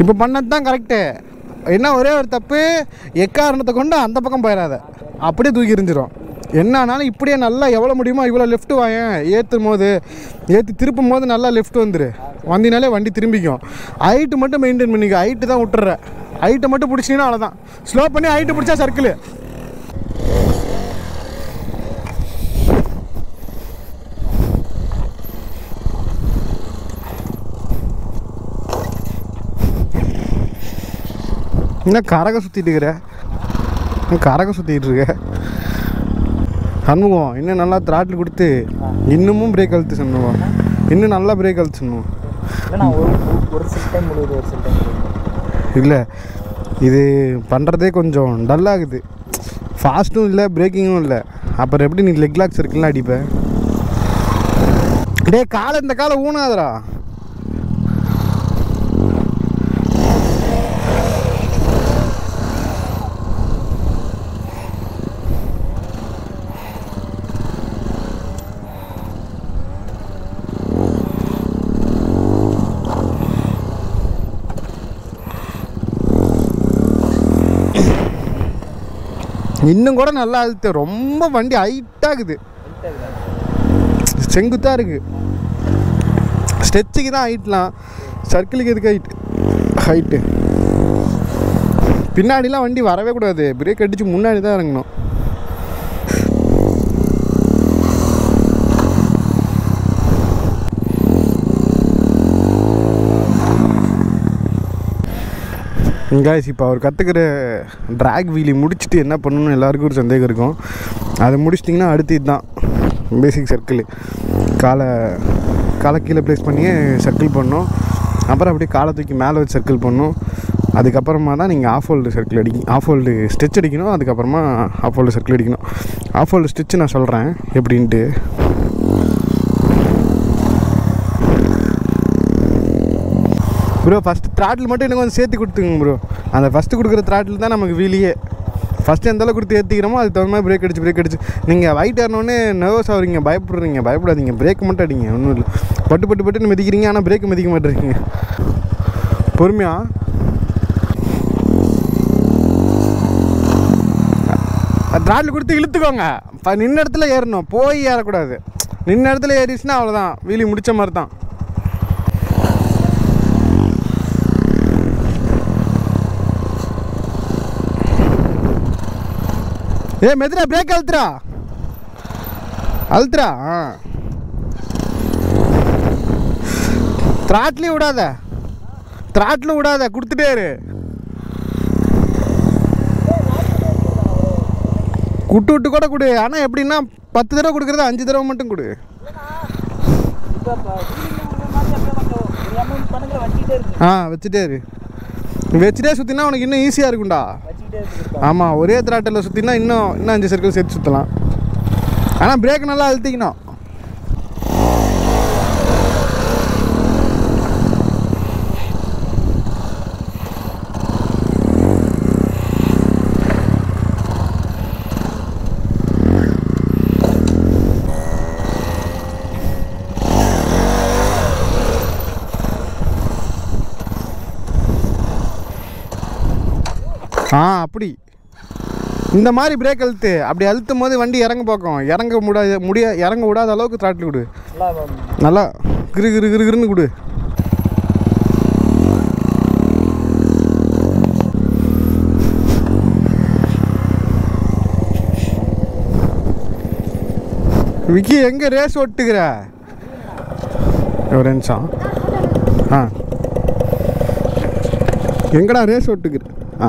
இப்போ பண்ணது தான் கரெக்டு என்ன ஒரே ஒரு தப்பு எக்காரணத்தை கொண்டு அந்த பக்கம் போயிடாத அப்படியே தூக்கி எறிஞ்சிரும் என்னன்னாலும் இப்படியே நல்லா எவ்வளோ முடியுமோ இவ்வளோ லெஃப்ட் வாயேன் ஏற்றும் போது ஏற்றி திருப்பும் போது நல்லா லெஃப்ட் வந்துரு வந்தினாலே வண்டி திரும்பிக்கும் ஹைட்டு மட்டும் மெயின்டைன் பண்ணிக்க ஹைட்டு தான் விட்டுற ஹைட்டை மட்டும் பிடிச்சிங்கன்னா அவ்வளோதான் ஸ்லோ பண்ணி ஹைட்டு பிடிச்சா சர்க்கிள் இன்னும் கரகம் சுற்றிட்டு இருக்கிற இன்னும் கரகம் சுற்றிட்டு இருக்க சண்முகம் இன்னும் நல்லா த்ராட்டில் கொடுத்து இன்னமும் பிரேக் அழுத்து சண்முகம் இன்னும் நல்லா பிரேக் அழுத்து சண்முகம் இல்லைண்ணா ஒரு ஒரு சில டைம் முழுகுது ஒரு சில டைம் முழுகுது இல்லை இது பண்ணுறதே கொஞ்சம் டல்லாகுது ஃபாஸ்ட்டும் இல்லை பிரேக்கிங்கும் இல்லை அப்புறம் எப்படி நீ லெக் லாக் சர்க்கிள்லாம் அடிப்ப டேய் காலை இந்த காலை ஊனாதடா இன்னும் கூட நல்லா அழுத்து ரொம்ப வண்டி ஹைட்டாகுது செங்குத்தாக இருக்கு ஸ்டெச்சுக்கு தான் ஹைட்லாம் சர்க்கிளுக்கு எதுக்கு ஹைட் ஹைட்டு பின்னாடிலாம் வண்டி வரவே கூடாது பிரேக் அடித்து முன்னாடி தான் இறங்கணும் guys இப்போ அவர் கற்றுக்கிற ட்ராக் வீலி முடிச்சுட்டு என்ன பண்ணணும்னு எல்லாருக்கும் ஒரு சந்தேகம் இருக்கும் அதை முடிச்சிட்டிங்கன்னா அடுத்து இதுதான் பேசிக் சர்க்கிள் காலை காலை கீழே ப்ளேஸ் பண்ணியே சர்க்கிள் பண்ணணும் அப்புறம் அப்படியே காலை தூக்கி மேலே வச்சு சர்க்கிள் பண்ணணும் அதுக்கப்புறமா தான் நீங்கள் ஆஃப் ஹோல்டு சர்க்கிள் அடிக்க ஆஃப் ஹோல்டு ஸ்டிச் அடிக்கணும் அதுக்கப்புறமா ஆஃப் ஹோல்டு சர்க்கிள் அடிக்கணும் ஆஃப் ஹோல்டு ஸ்டிச் நான் சொல்கிறேன் எப்படின்ட்டு ப்ரோ ஃபஸ்ட்டு த்ராட்டில் மட்டும் எனக்கு கொஞ்சம் சேர்த்து கொடுத்துங்க ப்ரோ அந்த ஃபஸ்ட்டு கொடுக்குற த்ராட்டில் தான் நமக்கு வீலியே ஃபஸ்ட்டு எந்த அளவுக்கு கொடுத்து ஏற்றிக்கிறோமோ அதுக்கு தகுந்த மாதிரி பிரேக் அடிச்சு பிரேக் அடிச்சு நீங்கள் வைட் ஏறினோடனே நர்வஸ் ஆகுறீங்க பயப்படுறீங்க பயப்படாதீங்க பிரேக் மட்டும் அடிங்க ஒன்றும் இல்லை பட்டு பட்டு பட்டுன்னு மிதிக்கிறீங்க ஆனால் பிரேக் மிதிக்க மாட்டேறீங்க பொறுமையா த்ராட்டில் கொடுத்து இழுத்துக்கோங்க இப்போ நின்ன இடத்துல ஏறணும் போய் ஏறக்கூடாது நின்ன இடத்துல ஏறிச்சுன்னா அவ்வளோதான் வீலி முடிச்ச மாதிரி தான் ஏ மெதுரா பிரேக் அழுத்துறா அழுத்துறா ஆ த்ராட்லையும் விடாத த்ராட்டில் விடாத கொடுத்துட்டே இரு குட்டு விட்டு கூட கொடு ஆனால் எப்படின்னா பத்து தடவை கொடுக்குறது அஞ்சு தடவை மட்டும் கொடு இப்போ மாதிரி அப்படியே கொஞ்சம் எம்எம் கணக்கில் வச்சுக்கிட்டே இருக்கு ஆ வச்சுட்டே இரு வச்சுட்டே சுற்றினா உனக்கு இன்னும் ஈஸியாக இருக்கும்டா வச்சுக்கிட்டே இருக்கு ஆமாம் ஒரே திராட்டில் சுற்றினா இன்னும் இன்னும் அஞ்சு சர்க்கிள் சேர்த்து சுற்றலாம் ஆனால் பிரேக் நல்லா அழுத்திக்கணும் ஆ அப்படி இந்த மாதிரி பிரேக் அழுத்து அப்படி அழுத்தும் போது வண்டி இறங்க பார்க்கும் இறங்க முடியாது முடிய இறங்க விடாத அளவுக்கு த்ராட்டில் கொடு நல்லா நல்லா கிரு கிரு கிரு கிருன்னு கொடு விக்கி எங்கே ரேஸ் ஓட்டுக்கிற ஒரு நிமிஷம் ஆ எங்கடா ரேஸ் ஓட்டுக்கிற ஆ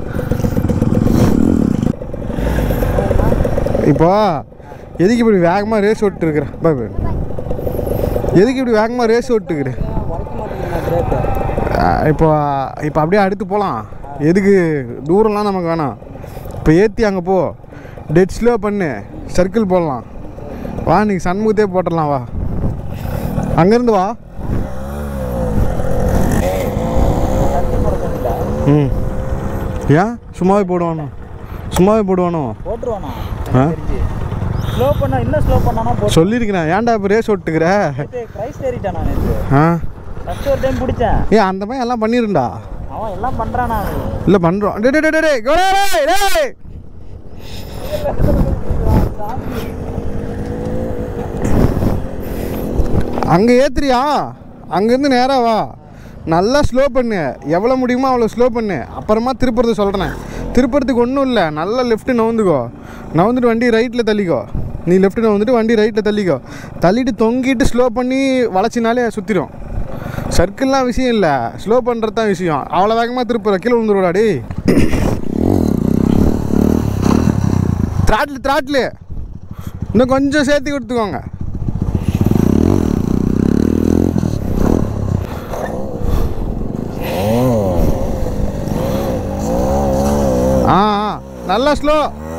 இப்போ எதுக்கு இப்படி வேகமாக ரேஸ் ஓட்டுருக்குற பாய் பாய் எதுக்கு இப்படி வேகமாக ரேஸ் ஓட்டுக்கிற உரைக்க மாட்டேங்குது பிரேக்கு இப்போ இப்போ அப்படியே அடுத்து போகலாம் எதுக்கு தூரம்லாம் நமக்கு வேணாம் இப்போ ஏற்றி அங்கே போ டெட் ஸ்லோ பண்ணு சர்க்கிள் போடலாம் வா நீ சண்முகத்தே போட்டுடலாம் வா அங்கேருந்து வா ம் ஏன் சும்மாவே போடுவானோ சும்மாவே போடுவானோ போட்டுருவானா ஆ? தெரிஞ்சு ஸ்லோ பண்ணா இன்னும் ஸ்லோ பண்ணானா போட்டு சொல்லியிருக்கிறேன் ஏன்டா இப்போ ரேஸ் ஓட்டுக்கிற நேற்று ப்ரைஸ் ஏறிட்டான் நான் நேற்று ஆ ஃபஸ்ட் ஒரு டைம் பிடிச்சேன் ஏ அந்த மாதிரி எல்லாம் பண்ணிருண்டா அவன் எல்லாம் பண்ணுறானா இல்லை பண்ணுறோம் டே டே டே டே கோ டேய் டேய் அங்கே ஏத்துறியா அங்கேருந்து நேராக வா நல்லா ஸ்லோ பண்ணு எவ்வளோ முடியுமோ அவ்வளோ ஸ்லோ பண்ணு அப்புறமா திருப்புறது சொல்கிறேன் திருப்புறதுக்கு ஒன்றும் இல்லை நல்லா லெஃப்ட்டு நவுந்துக்கோ நவுந்துட்டு வண்டி ரைட்டில் தள்ளிக்கோ நீ லெஃப்ட்டு நவுந்துட்டு வண்டி ரைட்டில் தள்ளிக்கோ தள்ளிட்டு தொங்கிட்டு ஸ்லோ பண்ணி வளைச்சினாலே சுற்றிடும் சர்க்கிள்லாம் விஷயம் இல்லை ஸ்லோ பண்ணுறது தான் விஷயம் அவ்வளோ வேகமாக திருப்புற கீழே விழுந்துருவாடா டேய் த்ராட்லு த்ராட்லு இன்னும் கொஞ்சம் சேர்த்து கொடுத்துக்கோங்க ஆ ஆ, நல்லா ஸ்லோ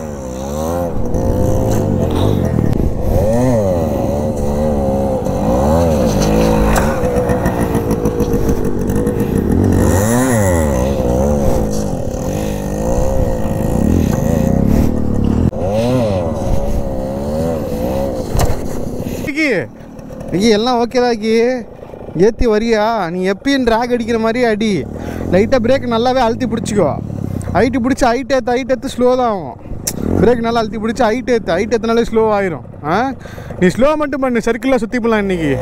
விக்கி விக்கி எல்லாம் ஓகே தான் விக்கி ஏற்றி வரியா நீ எப்பயும் ட்ராக் அடிக்கிற மாதிரியே அடி லைட்டாக பிரேக் நல்லாவே அழுத்தி பிடிச்சிக்கோ ஹைட்டு பிடிச்சி ஹைட் ஏற்று ஹைட் ஏற்று ஸ்லோ தான் ஆகும் பிரேக் நல்லா அழுத்தி பிடிச்சி ஹைட் ஏற்று ஹைட் ஏற்றினாலே ஸ்லோ ஆயிரும் ஆ நீ ஸ்லோ மட்டும் பண்ணு சர்க்கிளில் சுற்றி போடலாம் இன்னைக்கு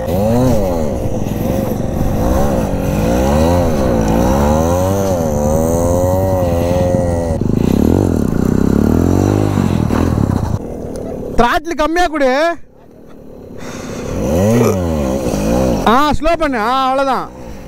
த்ராட்டில் கம்மியாக கொடு ஆ ஸ்லோ பண்ணு ஆ அவ்வளோதான்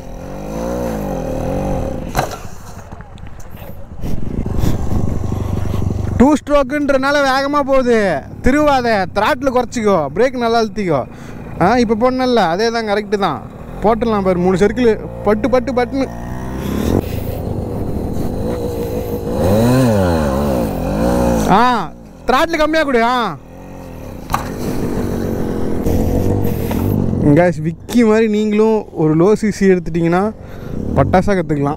டூ ஸ்ட்ரோக்குன்றனால வேகமாக போகுது திருவாத த்ராட்டில் குறைச்சிக்கோ பிரேக் நல்லா அழுத்திக்கோ ஆ இப்போ போடணும்ல அதே தான் கரெக்டு தான் போட்டுடலாம் பாரு மூணு சர்க்கிள் பட்டு பட்டு பட்டுன்னு ஆ த்ராட்டில் கம்மியாக கொடு ஆ guys விக்கி மாதிரி நீங்களும் ஒரு லோ சிசி எடுத்துட்டிங்கன்னா பட்டாசாக கற்றுக்கலாம்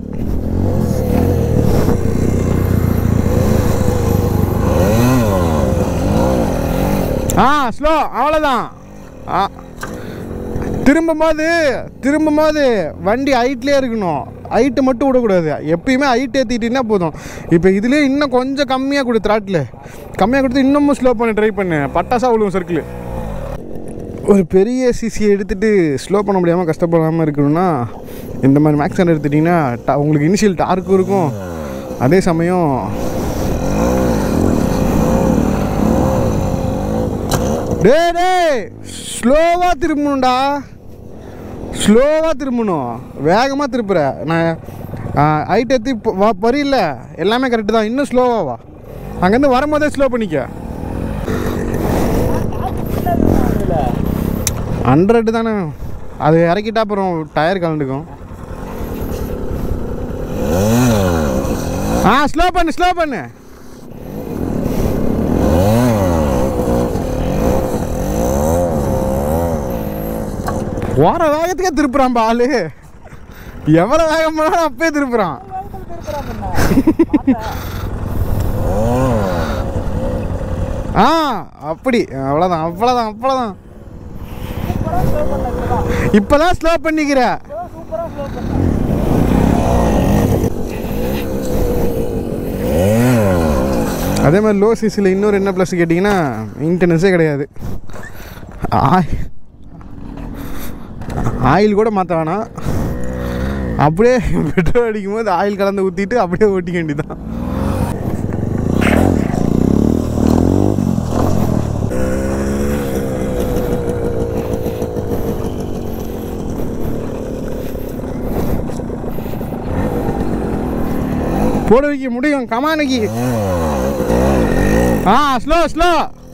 ஆ ஸ்லோ அவ்வளோதான் ஆ திரும்பும் போது திரும்பும் போது வண்டி ஹைட்லேயே இருக்கணும் ஹைட்டு மட்டும் விடக்கூடாது எப்பயுமே ஹைட் ஏற்றிட்டிங்கன்னா போதும் இப்போ இதுலேயே இன்னும் கொஞ்சம் கம்மியாக கொடு த்ராட்டில் கம்மியாக கொடுத்து இன்னமும் ஸ்லோ பண்ண ட்ரை பண்ணு பட்டாசா விழுவும் சர்க்கிள் ஒரு பெரிய சிசியை எடுத்துகிட்டு ஸ்லோ பண்ண முடியாமல் கஷ்டப்படாமல் இருக்கணும்னா இந்த மாதிரி மேக்ஸன் எடுத்துட்டிங்கன்னா டா உங்களுக்கு இனிஷியல் டார்க்கும் இருக்கும் அதே சமயம் டே டேய் ஸ்லோவாக திரும்பணும்டா ஸ்லோவாக திரும்பணும் வேகமாக திருப்புற நான் ஹைட் ஏற்றி வா பரியில்ல எல்லாமே கரெக்டு தான் இன்னும் ஸ்லோவாக வா அங்கேருந்து வரும்போதே ஸ்லோ பண்ணிக்க ஹண்ட்ரட் தானே அது இறக்கிட்டா அப்புறம் டயர் கலந்துக்கும் ஆ ஸ்லோ பண்ணு ஸ்லோ பண்ணு போகிற வேகத்துக்கே திருப்புறான் ஆளு எவ்வளோ வேகம் போனாலும் அப்பயே திருப்புறான் ஆ அப்படி அவ்வளோதான் அவ்வளோதான் அவ்வளோதான் இப்போதான் ஸ்லோ பண்ணிக்கிற சூப்பராக ஸ்லோ பண்ண அதே மாதிரி லோ சிசியில் இன்னொரு என்ன ப்ளஸ் கேட்டிங்கன்னா மெயின்டெனன்ஸே கிடையாது ஆய் ஆயில் கூட மாற்ற வேணாம் அப்படியே பெட்ரோல் அடிக்கும் போது ஆயில் கலந்து ஊற்றிட்டு அப்படியே ஓட்டிக்க வேண்டியதான் போட வைக்க முடியும் கமானுக்கு ஆ ஸ்லோ ஸ்லோ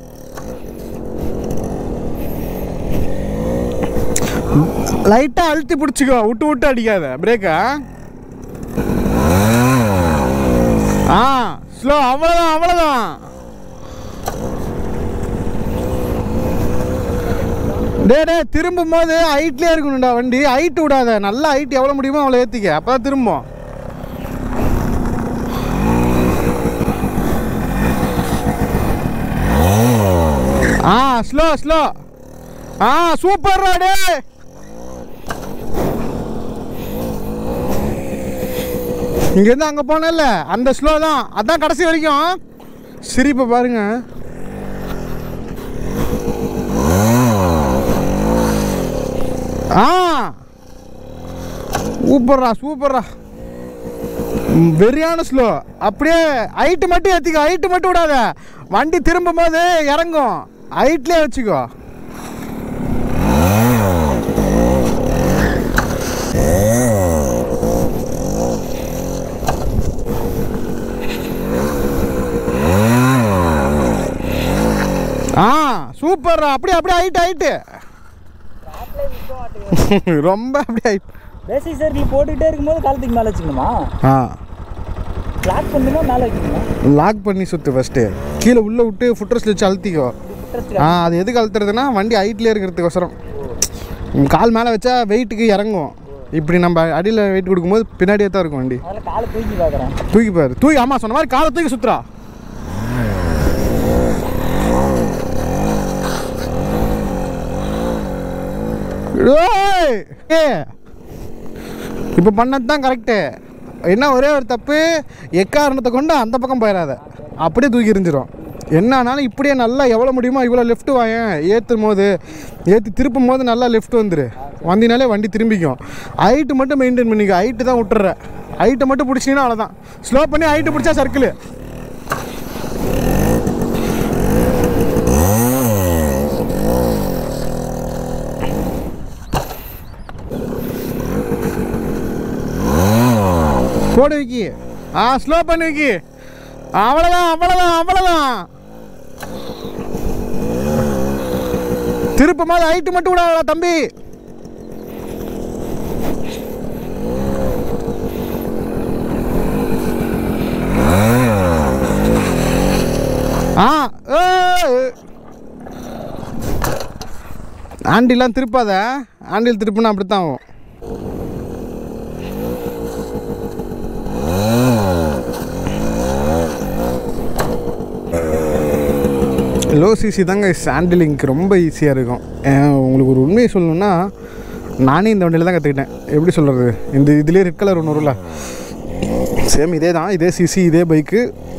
லைட்டாக அழுத்தி பிடிச்சிக்கோ விட்டு விட்டு அடிக்காத பிரேக்கா ஆ ஸ்லோ அவ்வளோதான் அவ்வளோதான் டே டே திரும்பும் போது ஹைட்லேயே இருக்கணும்டா வண்டி ஹைட் விடாத நல்லா ஹைட் எவ்வளோ முடியுமோ அவ்வளோ ஏற்றிக்க அப்போ தான் திரும்பும் ஆ ஸ்லோ ஸ்லோ ஆ சூப்பர் டே இங்கேருந்து அங்கே போனேன்ல அந்த ஸ்லோ தான் அதான் கடைசி வரைக்கும் சிரிப்பை பாருங்க ஆ சூப்பர்ரா சூப்பர்ரா ம், வெறியான ஸ்லோ அப்படியே ஹைட்டு மட்டும் ஏற்றிக்கோ ஹைட்டு மட்டும் விடாத வண்டி திரும்பும் போது இறங்கும் ஹைட்லேயே வச்சுக்கோ ஆ சூப்பர்ரா அப்படியே அப்படியே ஹைட் ஹைட்டு காட்டில் நிற்க மாட்டேங்குது ரொம்ப அப்படியே ஹைட் பேசிக் சார் நீ போட்டுக்கிட்டே இருக்கும்போது காலத்துக்கு மேலே வச்சுக்கணுமா ஆ லாக் பண்ணணுமா மேலே வைக்கணுமா லாக் பண்ணி சுற்று ஃபஸ்ட்டு கீழே உள்ளே விட்டு ஃபுட்ரஸ்ல வச்சு அழுத்திக்கோ இன்ட்ரெஸ்ட் ஆ அது எதுக்கு அழுத்துறதுன்னா வண்டி ஹைட்லேயே இருக்கிறதுக்கோசரம் உம், கால் மேலே வச்சா வெயிட்டுக்கு இறங்கும் இப்படி நம்ம அடியில் வெயிட் கொடுக்கும்போது பின்னாடியே தான் இருக்கும் வண்டி அதில் காலை தூக்கி பார்க்குறேன் தூக்கி பாரு தூக்கி ஆமாம் சொன்ன மாதிரி காலை தூக்கி சுற்றுறா இப்போ பண்ணது தான் கரெக்டு என்ன ஒரே ஒரு தப்பு எக்காரணத்தை கொண்டு அந்த பக்கம் போயிடாத அப்படியே தூக்கி எறிஞ்சிரும் என்ன ஆனாலும் இப்படியே நல்லா எவ்வளோ முடியுமோ இவ்வளோ லெஃப்ட் வாயேன் ஏற்றும் போது ஏற்றி திருப்பும் போது நல்லா லெஃப்ட் வந்துரு வந்தினாலே வண்டி திரும்பிக்கும் ஹைட்டு மட்டும் மெயின்டைன் பண்ணிக்க ஹைட்டு தான் விட்டுற ஹைட்டை மட்டும் பிடிச்சிங்கன்னா அவ்வளோதான் ஸ்லோ பண்ணி ஹைட்டு பிடிச்சா சர்க்கிள் போடு விக்கி ஆ ஸ்லோ பண்ணி விக்கி அவ்வளோதான் அவ்வளோதான் அவ்வளோதான் திருப்பும் போது ஹைட்டு மட்டும் விடாதடா தம்பி ஆ ஆண்டிலாம் திருப்பாத ஆண்டில் திருப்பினா அப்படித்தான் ஆகும் லோ சிசி தாங்க சாண்டிலிங்க்கு ரொம்ப ஈஸியாக இருக்கும் அஹ் உங்களுக்கு ஒரு உண்மையை சொல்லணும்னா நானே இந்த வண்டியில் தான் கற்றுக்கிட்டேன் எப்படி சொல்கிறது இந்த இதுலேயே ரெட் கலர் ஒன்று வரும்ல சேம் இதே தான் இதே சிசி இதே பைக்கு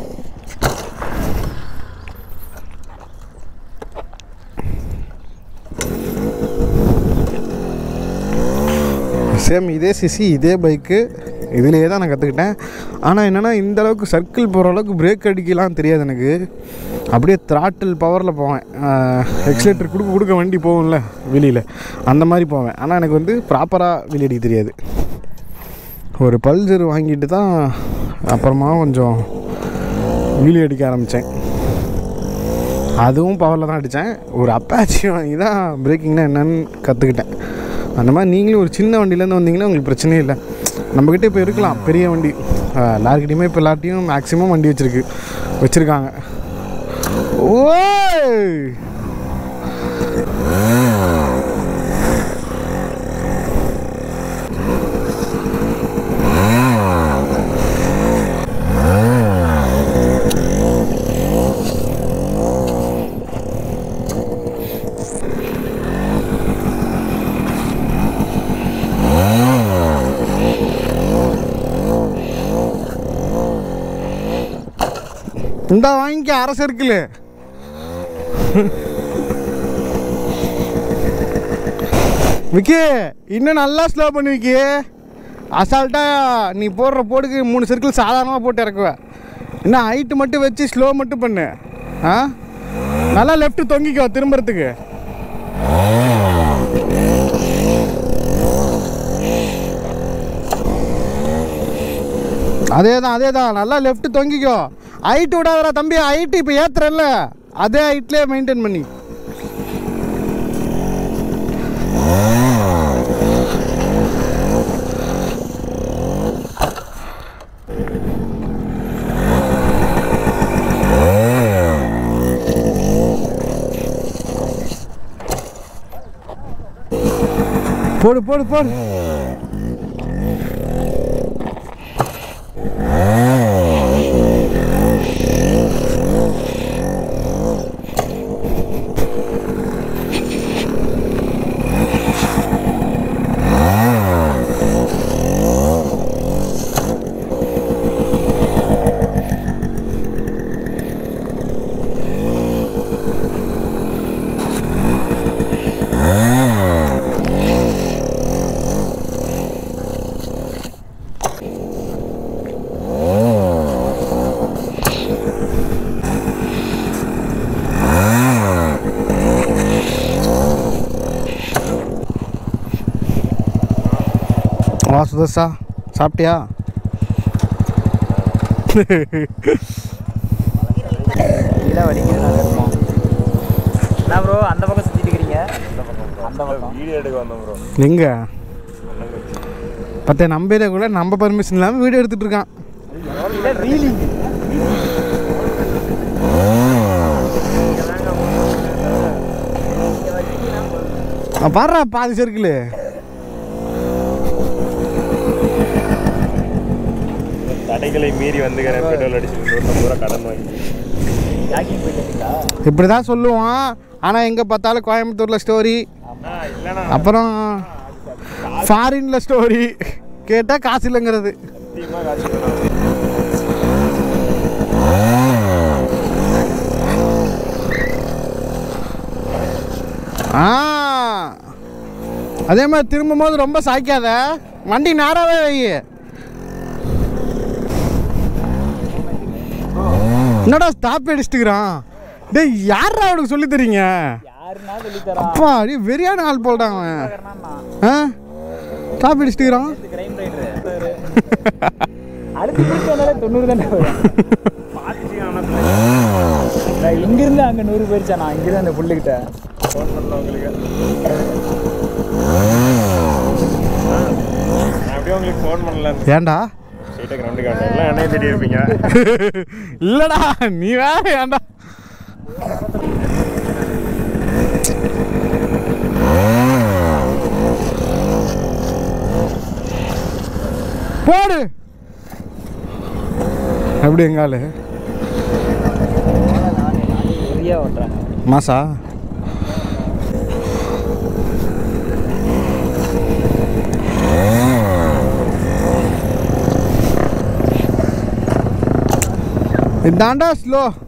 சேம் இதே சிசி இதே பைக்கு இதுலேயே தான் நான் கற்றுக்கிட்டேன் ஆனால் என்னென்னா இந்த அளவுக்கு சர்க்கிள் போகிற அளவுக்கு பிரேக் அடிக்கலாம் தெரியாது எனக்கு அப்படியே த்ராட்டில் பவரில் போவேன் எக்ஸலேட்டர் கொடுக்க கொடுக்க வண்டி போகும்ல வெளியில் அந்த மாதிரி போவேன் ஆனால் எனக்கு வந்து ப்ராப்பராக வெளி அடிக்க தெரியாது ஒரு பல்சர் வாங்கிட்டு தான் அப்புறமா கொஞ்சம் வீலி அடிக்க ஆரம்பித்தேன் அதுவும் பவரில் தான் அடித்தேன் ஒரு அப்பாச்சி வாங்கி தான் பிரேக்கிங்னா என்னன்னு கற்றுக்கிட்டேன் அந்த மாதிரி நீங்களும் ஒரு சின்ன வண்டியிலேருந்து வந்தீங்கன்னா உங்களுக்கு பிரச்சனையே இல்லை நம்மக்கிட்ட இப்போ இருக்கலாம் பெரிய வண்டி எல்லாருக்கிட்டையுமே இப்போ எல்லார்ட்டையும் மேக்ஸிமம் வண்டி வச்சுருக்கு வச்சுருக்காங்க ஓய் இந்த வாங்கிக்க அரை சர்க்கிள் விக்கி இன்னும் நல்லா ஸ்லோ பண்ணி விக்கி அசால்ட்டாக நீ போடுற போடுக்கு மூணு சர்க்கிள் சாதாரணமாக போட்டு இறக்குவ இன்னும் ஹைட்டு மட்டும் வச்சு ஸ்லோ மட்டும் பண்ணு ஆ நல்லா லெஃப்ட் தொங்கிக்கோ திரும்புறதுக்கு அதே தான் அதே தான் நல்லா லெஃப்ட் தொங்கிக்கோ ஹைட்டு விடாதடா தம்பி ஹைட்டு இப்போ ஏத்துறல்ல அதே ஹைட்லேயே மெயின்டைன் பண்ணி போடு போடு போடு சுதர்ஷா சாப்பிட்டியா கீழே வலிக்குது நான் கஷ்டம் என்ன ப்ரோ அந்த பக்கம் சுற்றிட்டு இருக்கிறீங்க அந்த பக்கம் வீடியோ எடுக்க வந்தோம் ப்ரோ எங்க பத்தே நம்ம ஏரியா கூட நம்ம பர்மிஷன் இல்லாமல் வீடியோ எடுத்துட்டு இருக்கான் ரீலிங் அவன் பாடுறா பாதி சர்க்கிள் தடைகளை மீறி வந்துக்கிறேன் பெட்ரோல் அடிச்சு நூறு பூரா கடன் வாங்கி ஜாக்கிங் போயிட்டு இப்படி தான் சொல்லுவான் ஆனால் எங்கே பார்த்தாலும் கோயம்புத்தூரில் ஸ்டோரி ஆ இல்லைண்ணா அப்புறம் ஃபாரினில் ஸ்டோரி கேட்டால் காசு இல்லைங்கிறது சத்தியமாக காசு இல்லைண்ணா. ஆ அதே மாதிரி திரும்பும்போது ரொம்ப சாய்க்காத வண்டி நேராகவே வை என்னடா ஸ்டாப் அடிச்சுட்டுக்கிறான் டேய் யாரா அவனுக்கு சொல்லி தரீங்க யாருன்னா சொல்லித்தரா அப்பா அடி வெறியான ஆள் போல்டான் அவன் ஆ ஸ்டாப் அடிச்சுட்டுக்கிறான் கிரைம் ரைடர் அடுத்து பிடிச்சி வந்தாலே தொண்ணூறு தானே வரும் பார்த்துட்டீங்க ஆனால் நான் இங்கிருந்து அங்கே நூறு போயிருச்சா நான் இங்கிருந்து அந்த புள்ளுக்கிட்ட ஃபோன் பண்ணல உங்களுக்கு நான் அப்படியே உங்களுக்கு ஃபோன் பண்ணல ஏன்டா ஸ்ட்ரெயிட்டாக கிரவுண்டுக்கு வந்தேன் எல்லாம் என்னைய தேடி இருப்பீங்க இல்லடா நீ வேற ஏன்டா போடு எப்படி எங்காலு நிறையா ஓட்டுறாங்க மாசா இதாண்டா ஸ்லோ